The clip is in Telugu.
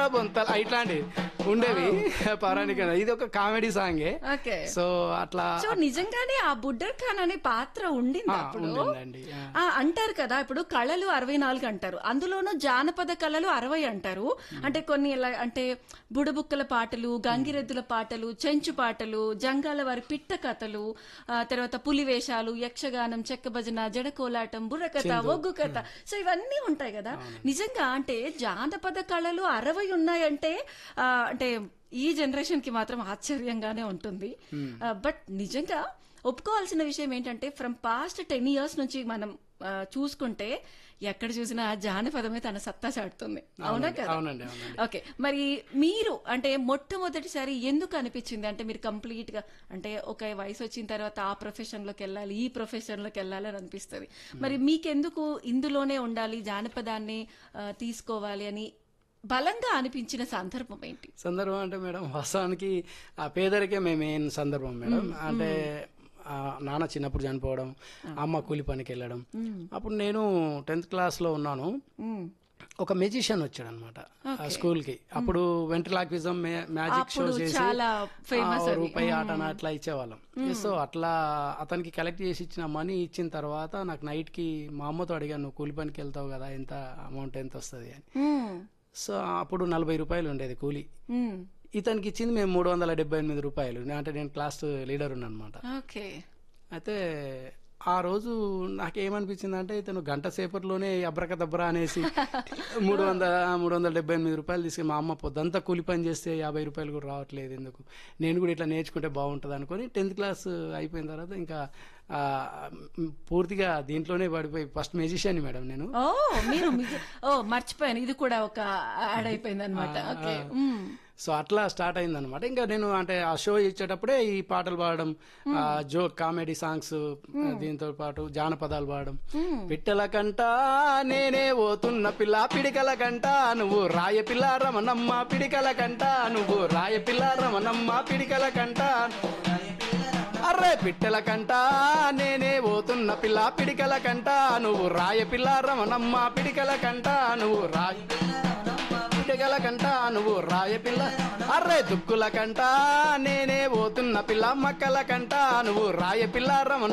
బొంతల ఇట్లాంటి ఉండేవి పౌరాణిక ఇది ఒక కామెడీ సాంగే ఓకే సో అట్లా సో నిజంగానే ఆ బుడ్డర్ ఖాన్ అనే పాత్ర ఉండింది ఆ, అప్పుడు ఉండిందండి. ఆ. ఆ, అంటారు కదా ఇప్పుడు కళలు అరవై నాలుగు అంటారు అందులోనూ జానపద కళలు అరవై అంటారు అంటే కొన్ని ఎలా అంటే బుడబుక్కల పాటలు గంగిరెద్దుల పాటలు చెంచు పాటలు జంగాల వారి పిట్ట కథలు ఆ, తర్వాత పులి వేషాలు యక్షగానం చెక్క భజన జడ కోలాటం బుర్రకథ ఒగ్గు కథ సో ఇవన్నీ ఉంటాయి కదా నిజంగా అంటే జానపద కళలు అరవై ఉన్నాయంటే ఆ, అంటే ఈ జనరేషన్ కి మాత్రం ఆశ్చర్యంగానే ఉంటుంది బట్ నిజంగా ఒప్పుకోవాల్సిన విషయం ఏంటంటే ఫ్రమ్ పాస్ట్ టెన్ ఇయర్స్ నుంచి మనం ఆ, చూసుకుంటే ఎక్కడ చూసినా జానపదమే తన సత్తా చాటుతుంది అవునా కదా అవునండి అవునండి ఓకే మరి మీరు అంటే మొట్టమొదటిసారి ఎందుకు అనిపించింది అంటే మీరు కంప్లీట్ గా అంటే ఒక వయసు వచ్చిన తర్వాత ఆ ప్రొఫెషన్ లోకి వెళ్ళాలి ఈ ప్రొఫెషన్ లోకి వెళ్ళాలి అని అనిపిస్తుంది మరి మీకెందుకు ఇందులోనే ఉండాలి జానపదాన్ని ఆ, తీసుకోవాలి అని బలంగా అనిపించిన సందర్భం ఏంటి సందర్భం అంటే మేడం వాస్తవానికి ఆ పేదరికమే మెయిన్ సందర్భం మేడం అంటే ఆ నాన్న చిన్నప్పుడు చనిపోవడం అమ్మ కూలి పనికి వెళ్ళడం అప్పుడు నేను టెన్త్ క్లాస్ లో ఉన్నాను మ్మ్. ఒక మెజిషియన్ వచ్చాడు అనమాట స్కూల్ కి అప్పుడు వెంట్రలాక్విజం మ్యాజిక్ షో అప్పుడు చేసి చాలా famous ఆ, అది. రూపాయి ఆటన అట్లా ఇచ్చేవాళ్ళం సో అట్లా అతనికి కలెక్ట్ చేసి ఇచ్చిన మనీ ఇచ్చిన తర్వాత నాకు నైట్ కి మా అమ్మతో అడిగాను నువ్వు కూలి పనికి వెళ్తావు కదా ఎంత అమౌంట్ ఎంత వస్తుంది అని మ్మ్. సో అప్పుడు నలభై రూపాయలు ఉండేది కూలి మ్మ్. ఇతనికి ఇచ్చింది మేము మూడు వందల డెబ్బై ఎనిమిది రూపాయలు నే- అంటే నేను క్లాస్ లీడర్ ఉన్నమాట ఓకే అయితే ఆ రోజు నాకేమనిపించింది అంటే ఇతను గంట సేపట్లోనే అబ్రక దబ్రా అనేసి మూడు వందల మూడు వందల డెబ్బై ఎనిమిది రూపాయలు తీసుకుని మా అమ్మ పొద్దంతా కూలి పని చేస్తే యాభై రూపాయలు కూడా రావట్లేదు ఎందుకు నేను కూడా ఇట్లా నేర్చుకుంటే బాగుంటుంది అనుకొని టెన్త్ క్లాస్ అయిపోయిన తర్వాత ఇంకా ఆ, మ్, పూర్తిగా దీంట్లోనే పడిపోయి ఫస్ట్ మెజిషియన్ మేడం నేను ఓ మీరు మిగ- ఓ మర్చిపోయాను ఇది కూడా ఒక యాడ్ అయిపోయింది అనమాట ఓకే మ్మ్. సో అట్లా స్టార్ట్ అయింది అనమాట ఇంకా నేను అంటే ఆ షో ఇచ్చేటప్పుడే ఈ పాటలు పాడడం ఆ జో కామెడీ సాంగ్స్ దీంతో పాటు జానపదాలు పాడడం పిట్టల కంట నేనే పోతున్న పిల్ల పిడికల కంట నువ్వు రాయ పిల్ల రమణమ్మ పిడికల కంట నువ్వు రాయ పిల్ల రమణమ్మ పిడికల కంట అర్రే పిట్టల కంట నేనే పోతున్న పిల్ల పిడికల కంట నువ్వు రాయ పిల్ల రమణమ్మ పిడికల కంట నువ్వు రాయ పిడికల కంట నువ్వు రాయ పిల్ల అర్రే దుక్కుల కంట నేనే పోతున్న పిల్ల మక్కల కంట నువ్వు రాయ పిల్ల రమణ